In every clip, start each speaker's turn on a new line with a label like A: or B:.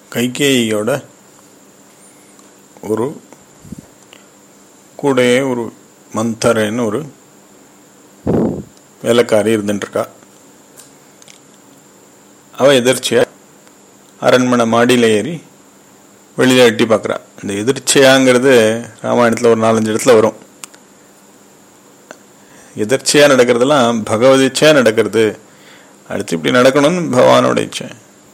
A: கைகேயியோட ஒரு கூடயே ஒரு மந்தரன்னு ஒரு வேலைக்காரி இருந்துட்டுருக்கா அவ எதிர்ச்சியா அரண்மனை மாடியில் ஏறி வெளியில எட்டி பார்க்குறா இந்த எதிர்ச்சியாங்கிறது ராமாயணத்தில் ஒரு நாலஞ்சு இடத்துல வரும் எதிர்ச்சியா நடக்கிறதெல்லாம் பகவதிச்சையா நடக்கிறது அடுத்து இப்படி நடக்கணும்னு பகவானோட இச்சை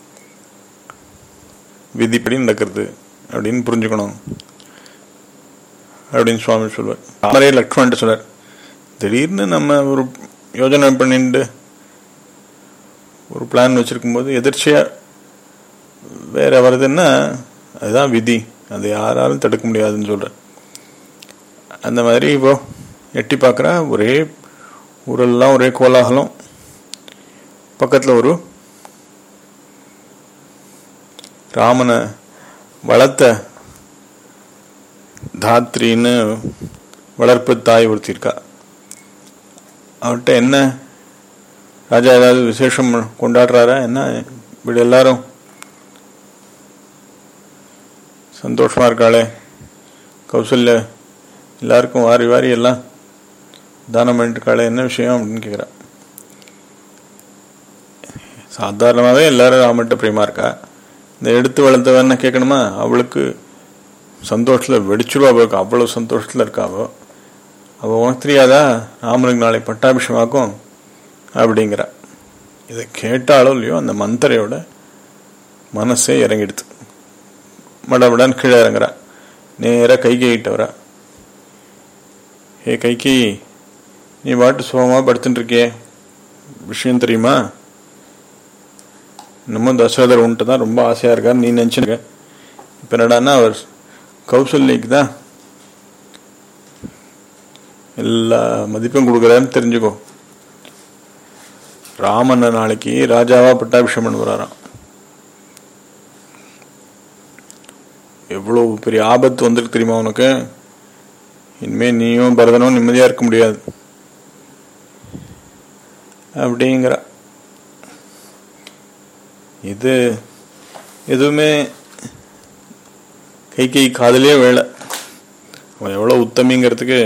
A: விதிப்படி நடக்கிறது அப்படின்னு புரிஞ்சுக்கணும் அப்படின்னு சுவாமி சொல்வார் ராமரே லக்ஷ்மணன் சொல்றார் திடீர்னு நம்ம ஒரு யோஜனை பண்ணிட்டு ஒரு பிளான் வச்சிருக்கும் போது எதிர்ச்சியா வேற வருதுன்னா அதுதான் விதி அது யாராலும் தடுக்க முடியாதுன்னு சொல்ற அந்த மாதிரி இப்போ எட்டி பார்க்குறா ஒரே ஊரெல்லாம் ஒரே கோலாகலம் பக்கத்தில் ஒரு ராமனை வளர்த்த தாத்ரின்னு வளர்ப்பு தாய் ஒருத்தி இருக்கா அவர்கிட்ட என்ன ராஜா ஏதாவது விசேஷம் கொண்டாடுறாரா என்ன இப்படி எல்லாரும் சந்தோஷமா இருக்காளே கௌசல்ய எல்லாருக்கும் வாரி வாரி எல்லாம் தானம் பண்ணிட்டு இருக்காளே என்ன விஷயம் அப்படின்னு கேட்குறா சாதாரணமாகவே எல்லாரும் ராமன்ட்ட பிரியமா இருக்கா இந்த எடுத்து வளர்த்தவன்னு கேட்கணுமா அவளுக்கு சந்தோஷத்தில் வெடிச்சிருவா அவளுக்கு அவ்வளோ சந்தோஷத்தில் இருக்காவோ அவள் உனக்கு தெரியாதா ராமனுக்கு நாளை பட்டாபிஷேகமாக்கும் அப்படிங்கிறா இதை கேட்டாலோ இல்லையோ அந்த மந்தரையோட மனசே இறங்கிடுது மடமடன் கீழே இறங்குறா நேராக கைகிட்ட வரா ஏ கைகி நீ பாட்டு சுகமாக படுத்துட்டு இருக்கியே விஷயம் தெரியுமா இன்னமும் தசரதர் உன்ட்டு தான் ரொம்ப ஆசையாக இருக்கார் நீ நினச்சிருக்க இப்போ என்னடான்னா அவர் கௌசல்யக்கு தான் எல்லா மதிப்பும் கொடுக்குறாருன்னு தெரிஞ்சுக்கோ ராமன் நாளைக்கு ராஜாவா பட்டாபிஷேகம் பண்ண போறாராம் எவ்வளவு பெரிய ஆபத்து வந்துருக்கு தெரியுமா உனக்கு இனிமே நீயும் பரதனும் நிம்மதியா இருக்க முடியாது அப்படிங்கிற இது எதுவுமே கை கை காதலே வேலை அவன் எவ்வளவு உத்தமிங்கிறதுக்கு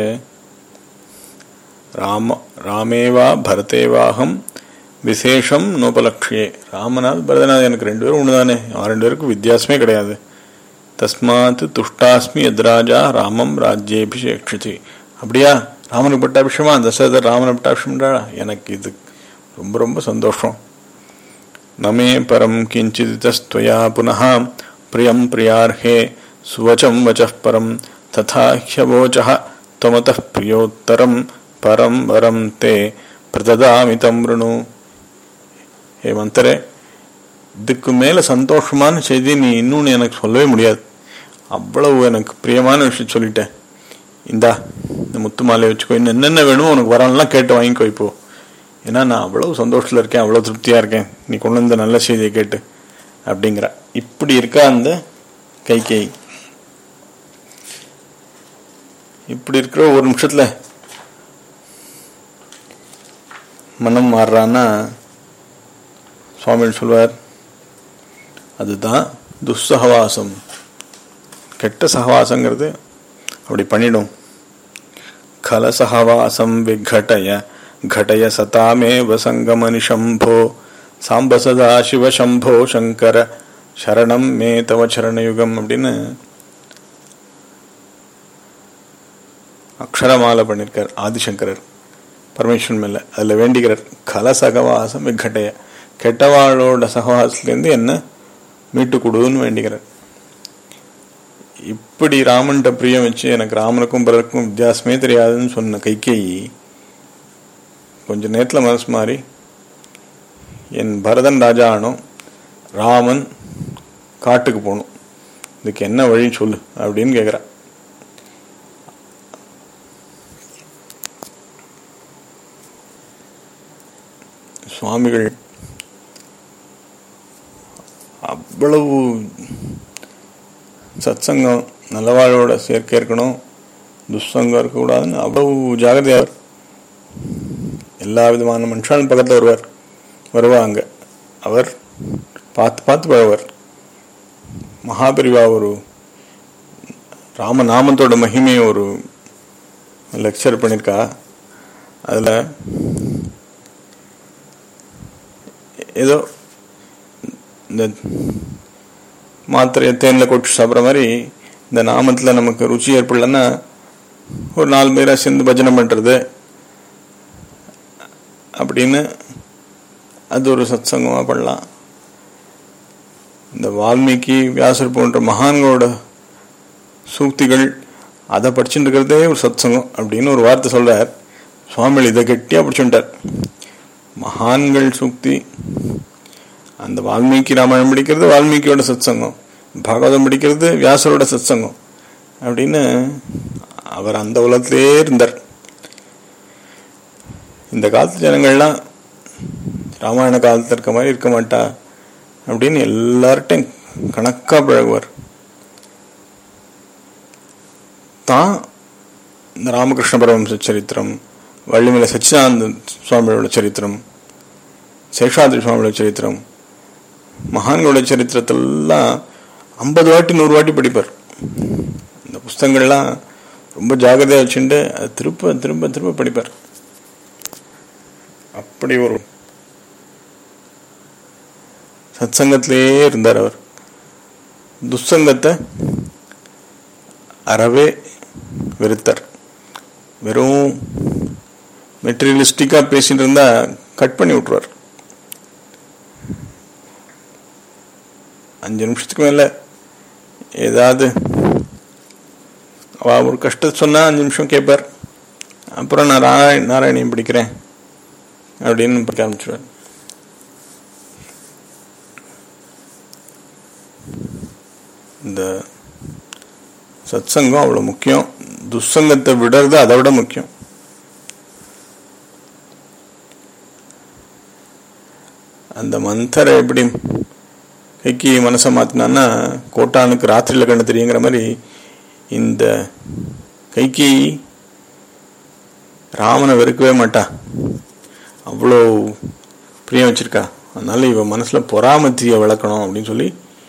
A: ராம ராமேவா பரதேவாகம் விசேஷம் நோபலக்ஷியே ராமநாத் பரதநாத் எனக்கு ரெண்டு பேரும் ஒண்ணுதானே அவன் ரெண்டு பேருக்கும் வித்தியாசமே கிடையாது தஸ்மாத் துஷ்டாஸ்மி எத்ராஜா ராமம் ராஜ்யேபிஷேக்ஷிச்சு அப்படியா ராமனுக்கு பட்டாபிஷமா தசரதர் ராமனை பட்டாபிஷம்டா எனக்கு இது ரொம்ப ரொம்ப சந்தோஷம் நமே பரம் கிஞ்சிதஸ்துவயா புனः பிரியம் பிரியார்ஹே சுவச்சம் வச்சः பரம் ததா ஹ்யவோச்சः त्वमतः பிரியோத்தரம் பரம் வரம் தே பிரததாமி தம்ருணு ஹே மந்தரே இதுக்கு மேல சந்தோஷமான செய்தி நீ இன்னொன்னு எனக்கு சொல்லவே முடியாது அவ்வளவு எனக்கு பிரியமான விஷயம் சொல்லிட்டேன் இந்தா இந்த முத்து மாலையை வச்சுக்கோ இன்னும் என்னென்ன வேணுமோ உனக்கு வரலாம் கேட்டு வாங்கிக்கோ இப்போ ஏன்னா நான் அவ்வளவு சந்தோஷத்துல இருக்கேன் அவ்வளவு திருப்தியா இருக்கேன் நீ கொண்டு வந்த நல்ல செய்தியை கேட்டு அப்படிங்கிற இப்படி இருக்கா அந்த கைகை இப்படி இருக்கிற ஒரு நிமிஷத்துல மனம் மாறுறான்னா சுவாமி சொல்வார் அதுதான் துஸ்ஸகவாசம் கெட்ட சகவாசங்கிறது அப்படி பண்ணிடும் கலசகவாசம் விகட்டய घटय सतामेव सङ्गमनिशम्भो சாம்ப சதா சிவ சம்போ சங்கர சரணம் மே தவ சரணயுகம் அப்படின்னு அக்ஷரமாலை பண்ணியிருக்கார் ஆதிசங்கரர் பரமேஸ்வரன் மேல அதுல வேண்டிக்கிறார் கல சகவாசம் விகட்டைய கெட்டவாளோட சகவாசத்துலேருந்து என்ன மீட்டு கொடுன்னு வேண்டிக்கிறார் இப்படி ராமன்ட்ட பிரியம் வச்சு எனக்கு ராமனுக்கும் பரருக்கும் வித்தியாசமே தெரியாதுன்னு சொன்ன கைகேயி கொஞ்ச நேரத்தில் மனசு மாறி என் பரதன் ராஜா ஆனும் ராமன் காட்டுக்கு போகணும் இதுக்கு என்ன வழி சொல்லு அப்படின்னு கேட்குறா சுவாமிகள் அவ்வளவு சத்சங்கம் நல்லவாழோட சேர்க்கை இருக்கணும் துஷ்சங்கம் இருக்கக்கூடாதுன்னு அவ்வளவு ஜாகிரதையார் எல்லா விதமான மனுஷாலும் பக்கத்தில் வருவார் வருவாங்க அவர் பார்த்து பார்த்து பழவர் மகாபெரிவா ஒரு ராமநாமத்தோட மகிமையை ஒரு லெக்சர் பண்ணியிருக்கா அதில் ஏதோ இந்த மாத்திரையை தேனில் கொட்டு சாப்பிட்ற மாதிரி இந்த நாமத்தில் நமக்கு ருச்சி ஏற்படலன்னா ஒரு நாலு பேராக சேர்ந்து பஜனை பண்ணுறது அப்படின்னு அது ஒரு சத்சங்கமாக பண்ணலாம் இந்த வால்மீகி வியாசர் போன்ற மகான்களோட சூக்திகள் அதை படிச்சுட்டு இருக்கிறதே ஒரு சத்சங்கம் அப்படின்னு ஒரு வார்த்தை சொல்றார் சுவாமிகள் இதை கெட்டியாக பிடிச்சுட்டார் மகான்கள் சூக்தி அந்த வால்மீகி ராமாயணம் படிக்கிறது வால்மீகியோட சத்சங்கம் பாகவதம் படிக்கிறது வியாசரோட சத்சங்கம் அப்படின்னு அவர் அந்த உலகத்திலே இருந்தார் இந்த காலத்து ஜனங்கள்லாம் ராமாயண காலத்தில் இருக்க மாதிரி இருக்க மாட்டா அப்படின்னு எல்லார்ட்டையும் கணக்காக பழகுவார் தான் இந்த ராமகிருஷ்ண பரமஹம்ச சரித்திரம் வள்ளிமலை சச்சிதானந்த சுவாமியோட சரித்திரம் சேஷாதிரி சுவாமியோட சரித்திரம் மகான்களோட சரித்திரத்தெல்லாம் ஐம்பது வாட்டி நூறு வாட்டி படிப்பார் இந்த புஸ்தகங்கள்லாம் ரொம்ப ஜாகிரதையாக வச்சுட்டு அதை திரும்ப திரும்ப திரும்ப படிப்பார் அப்படி ஒரு சத்சங்கத்திலேயே இருந்தார் அவர் துஸ்சங்கத்தை அறவே வெறுத்தார் வெறும் மெட்டீரியலிஸ்டிக்காக பேசிட்டு இருந்தா கட் பண்ணி விட்டுருவார் அஞ்சு நிமிஷத்துக்கு மேலே ஏதாவது அவ ஒரு கஷ்டத்தை சொன்னால் அஞ்சு நிமிஷம் கேட்பார் அப்புறம் நான் நாராய நாராயணியம் படிக்கிறேன் அப்படின்னு படிக்க ஆரம்பிச்சுவார் இந்த சத்சங்கம் அவ்வளோ முக்கியம் துஸ்சங்கத்தை விடுறது அதை விட முக்கியம் அந்த மந்தரை எப்படி கைக்கு மனசை மாத்தினான்னா கோட்டானுக்கு ராத்திரியில் கண்டு தெரியுங்கிற மாதிரி இந்த கைக்கு ராமனை வெறுக்கவே மாட்டா அவ்வளோ பிரியம் வச்சிருக்கா அதனால இவ மனசுல பொறாமத்திய விளக்கணும் அப்படின்னு சொல்லி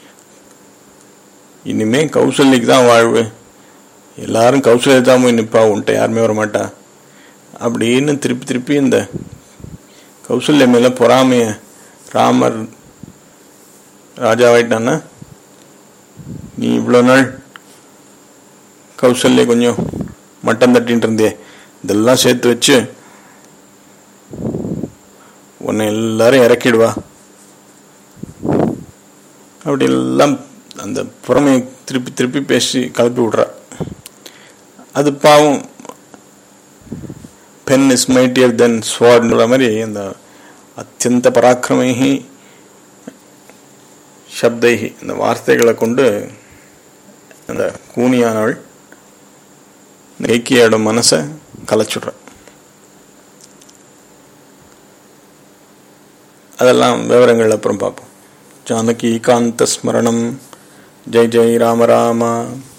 A: இனிமே கௌசல்யக்கு தான் வாழ்வு எல்லாரும் கௌசல்யா தான் போய் நிற்பா உன்ட்ட யாருமே வர மாட்டா அப்படின்னு திருப்பி திருப்பி இந்த கௌசல்ய மேல பொறாமைய ராமர் ராஜாவாயிட்டான்னா நீ இவ்வளோ நாள் கௌசல்ய கொஞ்சம் மட்டம் தட்டின்ட்டு இருந்தே இதெல்லாம் சேர்த்து வச்சு உன்னை எல்லாரும் இறக்கிடுவா அப்படி எல்லாம் அந்த புறமையை திருப்பி திருப்பி பேசி கலப்பி விடுறா அது பாவம் பென் இஸ் மைட்டியர் தென் ஸ்வார்டுன்ற மாதிரி அந்த அத்தியந்த பராக்கிரமைகி சப்தைகி இந்த வார்த்தைகளை கொண்டு அந்த கூனியானவள் நெய்க்கியோட மனசை கலைச்சுடுற அதெல்லாம் விவரங்கள் அப்புறம் பார்ப்போம் ஜானகி காந்த ஸ்மரணம் ஜெய் ஜெய் ராம ராமா